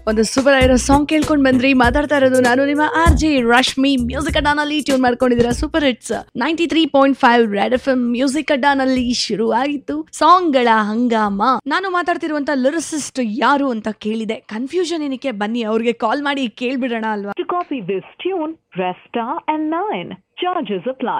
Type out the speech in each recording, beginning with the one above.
ಒಂದು ಸೂಪರ್ ಆಗಿರೋ ಸಾಂಗ್ ಕೇಳ್ಕೊಂಡ್ ಬಂದ್ರಿ ಮಾತಾಡ್ತಾ ಇರೋದು ನಾನು ನಿಮ್ಮ ಆರ್ ಜೆ ರಶ್ಮಿ ಮ್ಯೂಸಿಕ್ ಅಡ್ಡಾನಲ್ಲಿ ಟ್ಯೂನ್ ಮಾಡ್ಕೊಂಡಿದ್ದೀರಾ super hits ninety three point five Red F M music ಅಡ್ಡಾನಲ್ಲಿ ಶುರು ಆಯಿತು ಸಾಂಗ್ಗಳ ಹಂಗಾಮ ನಾನು ಮಾತಾಡ್ತಿರುವಂತ ಲಿರಿಸಿಸ್ಟ್ ಯಾರು ಅಂತ ಕೇಳಿದೆ ಕನ್ಫ್ಯೂಷನ್ ಏನಕ್ಕೆ ಬನ್ನಿ ಅವ್ರಿಗೆ ಕಾಲ್ ಮಾಡಿ ಕೇಳ್ಬಿಡೋಣ ಅಲ್ವಾ To copy this tune, press star and 9. Charges apply.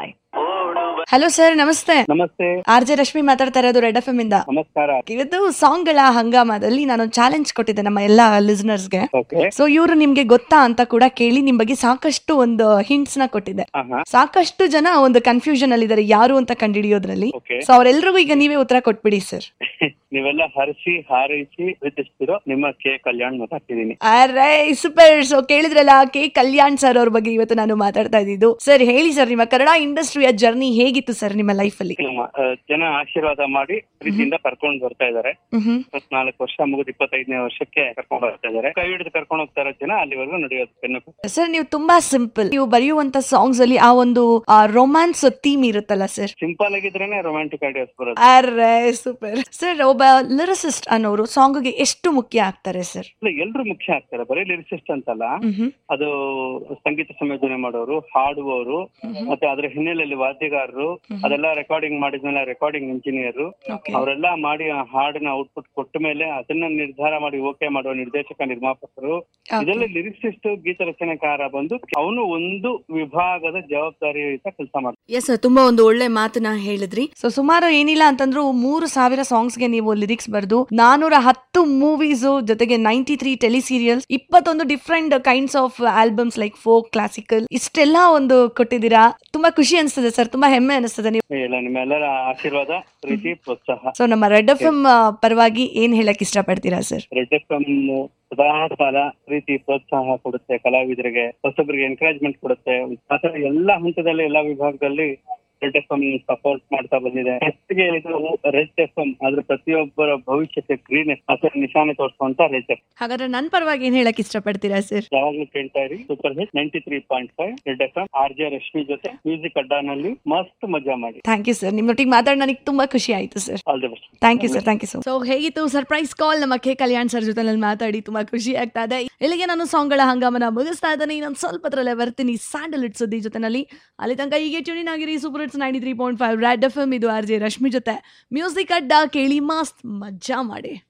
Hello sir ನಮಸ್ತೆ ನಮಸ್ತೆ ಆರ್ ಜೆ ರಶ್ಮಿ ಮಾತಾಡ್ತಾ ಇರೋದು ರೆಡ್ ಎಫ್ ಎಂ ಇಂದ ನಮಸ್ಕಾರ ಇವತ್ತು ಸಾಂಗ್ಗಳ ಹಂಗಾಮದಲ್ಲಿ ನಾನು ಚಾಲೆಂಜ್ ಕೊಟ್ಟಿದ್ದೆ ನಮ್ಮ ಎಲ್ಲಾ ಲಿಸ್ನರ್ಸ್ಗೆ ಓಕೆ ಸೊ ಇವರು ನಿಮ್ಗೆ ಗೊತ್ತಾ ಅಂತ ಕೂಡ ಕೇಳಿ ನಿಮ್ ಬಗ್ಗೆ ಸಾಕಷ್ಟು ಒಂದು ಹಿಂಟ್ಸ್ ನ ಕೊಟ್ಟಿದ್ದೆ ಆಹಾ ಸಾಕಷ್ಟು ಜನ ಒಂದು ಕನ್ಫ್ಯೂಷನ್ ಅಲ್ಲಿ ಇದಾರೆ ಯಾರು ಅಂತ ಕಂಡುಹಿಡಿಯೋದ್ರಲ್ಲಿ ಓಕೆ ಸೊ ಅವರೆಲ್ಲರಿಗೂ ಈಗ ನೀವೇ ಉತ್ತರ ಕೊಟ್ಬಿಡಿ ಸರ್ ನೀವೆಲ್ಲ ಹರಿಸಿ ಹಾರೈಸಿ ಪ್ರೀತಿಸ್ತಿರೋ ನಿಮ್ಮ ಕೆ ಕಲ್ಯಾಣ್ ಮಾತಾಡ್ತಿದ್ದೀನಿ ಅರೆ ಸೂಪರ್ ಸೊ ಕೇಳಿದ್ರಲ್ಲ ಕೆ ಕಲ್ಯಾಣ್ ಸರ್ ಅವ್ರ ಬಗ್ಗೆ ಇವತ್ತು ನಾನು ಮಾತಾಡ್ತಾ ಇದ್ದಿದ್ದು ಸರ್ ಹೇಳಿ ಸರ್ ನಿಮ್ಮ ಕನ್ನಡ ಇಂಡಸ್ಟ್ರಿಯ ಜರ್ನಿ ಹೇಗಿತ್ತು ಸರ್ ನಿಮ್ಮ ಲೈಫ್ ಅಲ್ಲಿ ನಮ್ಮ, ಆ, ಜನ ಆಶೀರ್ವಾದ ಮಾಡಿ ಪ್ರೀತಿಯಿಂದ ಕರ್ಕೊಂಡು ಬರ್ತಾ ಇದಾರೆ ಮ್ಹ್ಮ್. ಇಪ್ಪತ್ನಾಲ್ಕು ವರ್ಷ ಮುಗಿದು ಇಪ್ಪತ್ತೈದನೇ ವರ್ಷಕ್ಕೆ ಕರ್ಕೊಂಡು ಬರ್ತಾ ಇದಾರೆ ಕೈ ಹಿಡಿದು ಕರ್ಕೊಂಡು ಹೋಗ್ತಾ ಇರೋ ಜನ ಅಲ್ಲಿವರೆಗೂ ನಡೆಯೋದು ಬೆನ್ನು ಸರ್ ನೀವು ತುಂಬಾ ಸಿಂಪಲ್ ನೀವು ಬರೆಯುವಂತ ಸಾಂಗ್ಸ್ ಅಲ್ಲಿ ಆ ಒಂದು ರೊಮ್ಯಾನ್ಸ್ ಥೀಮ್ ಇರುತ್ತಲ್ಲ ಸರ್ ಸಿಂಪಲ್ ಆಗಿದ್ರೇನೆ ರೊಮ್ಯಾಂಟಿಕ್ ಐಡಿಯಾಸ್ ಬರೋದು ಅರೆ ಸೂಪರ್ ಸರ್ ಒಬ್ಬ ಲಿರಿಸಿಸ್ಟ್ ಅನ್ನೋರು ಸಾಂಗ್ಗೆ ಎಷ್ಟು ಮುಖ್ಯ ಆಗ್ತಾರೆ ಸರ್ ಇಲ್ಲ, ಎಲ್ರು ಮುಖ್ಯ ಆಗ್ತಾರೆ ಬರೀ ಲಿರಿಸಿಸ್ಟ್ ಅಂತಲ್ಲ ಮ್ಹ್ಮ್. ಅದು ಸಂಗೀತ ಸಂಯೋಜನೆ ಮಾಡೋರು ಹಾಡುವವರು ಮತ್ತೆ ಅದ್ರ ಹಿನ್ನೆಲೆಯಲ್ಲಿ ವಾದ್ಯಗಾರರು ಅದೆಲ್ಲ ರೆಕಾರ್ಡಿಂಗ್ ಮಾಡಿದ್ಮೇಲೆ ರೆಕಾರ್ಡಿಂಗ್ ಇಂಜಿನಿಯರ್ Okay. ಅವರೆಲ್ಲ ಮಾಡಿ ಆ ಹಾಡಿನ ಔಟ್ಪುಟ್ ಕೊಟ್ಟ ಮೇಲೆ ಅದನ್ನ ನಿರ್ಧಾರ ಮಾಡಿ ಓಕೆ ಮಾಡುವ ನಿರ್ದೇಶಕ ನಿರ್ಮಾಪಕರು ಇದರಲ್ಲಿ ಲಿರಿಸಿಸ್ಟ್ ಗೀತ ರಚನೆಕಾರ ಬಂದು ಅವನು ಒಂದು ವಿಭಾಗದ ಜವಾಬ್ದಾರಿಯುತ ಕೆಲಸ ಮಾಡ್ತಾರೆ ಎಸ್ ಸರ್ ತುಂಬಾ ಒಂದು ಒಳ್ಳೆ ಮಾತನ್ನ ಹೇಳಿದ್ರಿ ಸೊ ಸುಮಾರು ಏನಿಲ್ಲ ಅಂತಂದ್ರು ಮೂರು ಸಾವಿರ ಸಾಂಗ್ಸ್ ಗೆ ನೀವು ಲಿರಿಕ್ಸ್ ಬರೆದು ನಾನೂರ ಹತ್ತು ಮೂವೀಸ್ ಜೊತೆಗೆ ನೈಂಟಿ ತ್ರೀ ಟೆಲಿ ಸೀರಿಯಲ್ಸ್ ಇಪ್ಪತ್ತೊಂದು different kinds of albums like folk classical ಇಷ್ಟೆಲ್ಲ ಒಂದು ಕೊಟ್ಟಿದ್ದೀರಾ ತುಂಬಾ ಖುಷಿ ಅನಿಸ್ತದೆ ಸರ್ ತುಂಬಾ ಹೆಮ್ಮೆ ಅನಿಸ್ತದೆ ನೀವು ಇಲ್ಲ ನಿಮ್ಮೆಲ್ಲರ ಆಶೀರ್ವಾದ ಪ್ರೀತಿ ಪ್ರೋತ್ಸಾಹ ಸೊ ನಮ್ಮ ರೆಡ್ ಎಫ್ ಎಂ ಪರವಾಗಿ ಏನ್ ಹೇಳಕ್ ಇಷ್ಟಪಡ್ತೀರಾ ಸರ್ ರೆಡ್ ಎಫ್ ಎಂ ಸದಾ ಕಾಲ ಪ್ರೀತಿ ಪ್ರೋತ್ಸಾಹ ಕೊಡುತ್ತೆ ಕಲಾವಿದರಿಗೆ ಹೊಸಬರಿಗೆ ಎನ್ಕರೇಜ್ಮೆಂಟ್ ಕೊಡುತ್ತೆ ಆತರ ಎಲ್ಲಾ ಹಂತದಲ್ಲಿ ಎಲ್ಲಾ ವಿಭಾಗದಲ್ಲಿ ರೆಡ್ ಎಫ್ ಎಂ ಸಪೋರ್ಟ್ ಮಾಡ್ತಾ ಬಂದಿದೆ ಹೆಚ್ಚಿಗೆ ಇದು ರೆಡ್ ಎಫ್ ಎಂ ಆದ್ರೆ ಪ್ರತಿಯೊಬ್ಬರ ಭವಿಷ್ಯಕ್ಕೆ ಗ್ರೀನ್ ಆತರ ನಿಶಾನೆ ತೋರಿಸುವಂತ ರೆಡ್ ಎಫ್ ಹಾಗಾದ್ರೆ ನನ್ ಪರವಾಗಿ ಏನ್ ಹೇಳಕ್ ಇಷ್ಟಪಡ್ತೀರಾ ಸರ್ ಯಾವಾಗ್ಲೂ ಕೇಳ್ತಾ ಇರಿ super hit ninety three point five Red F M R J Rashmi ಜೊತೆ ಮ್ಯೂಸಿಕ್ ಅಡ್ಡಾನಲ್ಲಿ ಮಸ್ತ್ ಮಜಾ ಮಾಡಿ ಥ್ಯಾಂಕ್ ಯು ಸರ್ ನಿಮ್ಮೊಟ್ಟಿಗೆ ಮಾತಾಡಿ ನನಗೆ ತುಂಬಾ ಖುಷಿ ಆಯ್ತು sir all the best thank you sir thank you so so ಹೇಗಿತ್ತು ಸರ್ಪ್ರೈಸ್ ಕಾಲ್ ನಮ್ಮ ಕೆ ಕಲ್ಯಾಣ್ ಸರ್ ಜೊತೆ ನಾನು ಮಾತಾಡಿ ತುಂಬಾ ಖುಷಿ ಆಗ್ತಾ ಇದೆ ಇಲ್ಲಿಗೆ ನಾನು ಸಾಂಗ್ಗಳ ಹಂಗಾಮನ ಮುಗಿಸ್ತಾ ಇದ್ದೇನೆ ಇನ್ನೊಂದು ಸ್ವಲ್ಪ ಹೊತ್ತರಲ್ಲೇ ಬರ್ತೀನಿ ಸ್ಯಾಂಡಲ್ ಇಟ್ ಸುದ್ದಿ ಜೊತೆನಲ್ಲಿ ಅಲ್ಲಿ ತನಕ ಹೀಗೆ ಟ್ಯೂನಿನ್ ಆಗಿರಿ super hits ninety three point five Red F M ಇದು ಆರ್ ಜೆ ರಶ್ಮಿ ಜೊತೆ ಮ್ಯೂಸಿಕ್ ಅಡ್ಡ ಕೇಳಿ ಮಸ್ತ್ ಮಜಾ ಮಾಡಿ